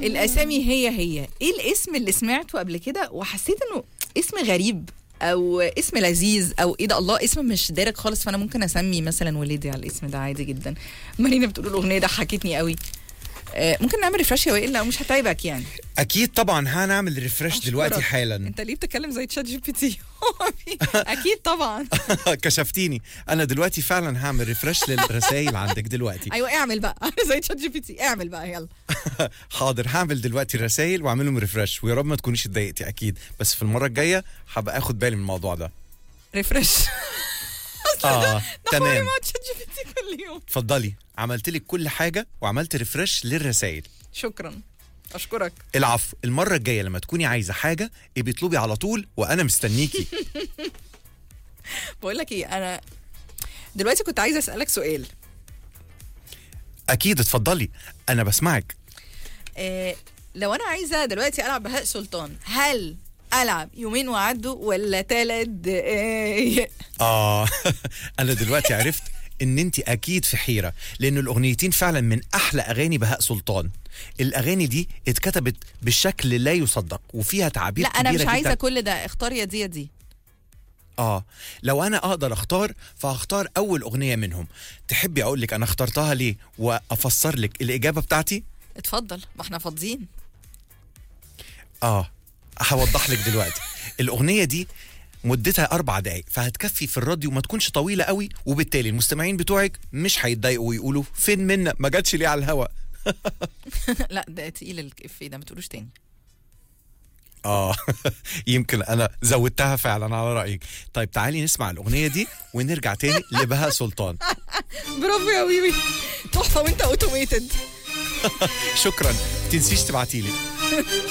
الاسامي هي هي ايه الاسم اللي سمعته قبل كده وحسيت انه اسم غريب او اسم لذيذ او ايه ده الله اسم مش دارج خالص فانا ممكن اسمي مثلا ولادي على الاسم ده عادي جدا مارينا بتقول الاغنيه ضحكتني قوي آه، ممكن نعمل ريفرش يا وائل لا مش هتعبك يعني اكيد طبعا هنعمل ريفرش دلوقتي أشكرك. حالا انت ليه بتتكلم زي تشات جي بي تي اكيد طبعا كشفتيني انا دلوقتي فعلا هعمل ريفرش للرسائل عندك دلوقتي ايوه اعمل بقى زي تشات جي بي تي اعمل بقى يلا حاضر هعمل دلوقتي الرسائل واعمل لهم ريفرش ويا رب ما تكونيش اتضايقتي اكيد بس في المره الجايه هبقى اخد بالي من الموضوع ده ريفرش اه تمام تمام مع تشات جي بي تي كل يوم اتفضلي عملت لك كل حاجه وعملت ريفرش للرسائل شكرا اشكرك العفو المره الجايه لما تكوني عايزه حاجه ابقي اطلبي على طول وانا مستنيكي بقول لك ايه انا دلوقتي كنت عايزه اسالك سؤال اكيد اتفضلي انا بسمعك إيه لو انا عايزه دلوقتي العب بهاء سلطان هل العب يومين وعدوا ولا ثلاث دقايق اه انا دلوقتي عرفت ان انت اكيد في حيره لان الاغنيتين فعلا من احلى اغاني بهاء سلطان الاغاني دي اتكتبت بشكل لا يصدق وفيها تعابير لا انا مش كبيرة عايزه جداً. كل ده اختار يا دي يا دي اه لو انا اقدر اختار فهختار اول اغنيه منهم تحبي اقول لك انا اخترتها ليه وافسر لك الاجابه بتاعتي اتفضل ما احنا فاضيين اه هوضح لك دلوقتي الاغنيه دي مدتها اربع دقايق فهتكفي في الراديو ما تكونش طويله قوي وبالتالي المستمعين بتوعك مش هيتضايقوا ويقولوا فين منا ما جاتش ليه على الهوا لا ده تقيل الافيه ده ما تقولوش تاني اه يمكن انا زودتها فعلا على رايك طيب تعالي نسمع الاغنيه دي ونرجع تاني لبهاء سلطان برافو يا ويوي تحفه وانت اوتوميتد شكرا تنسيش تبعتيلي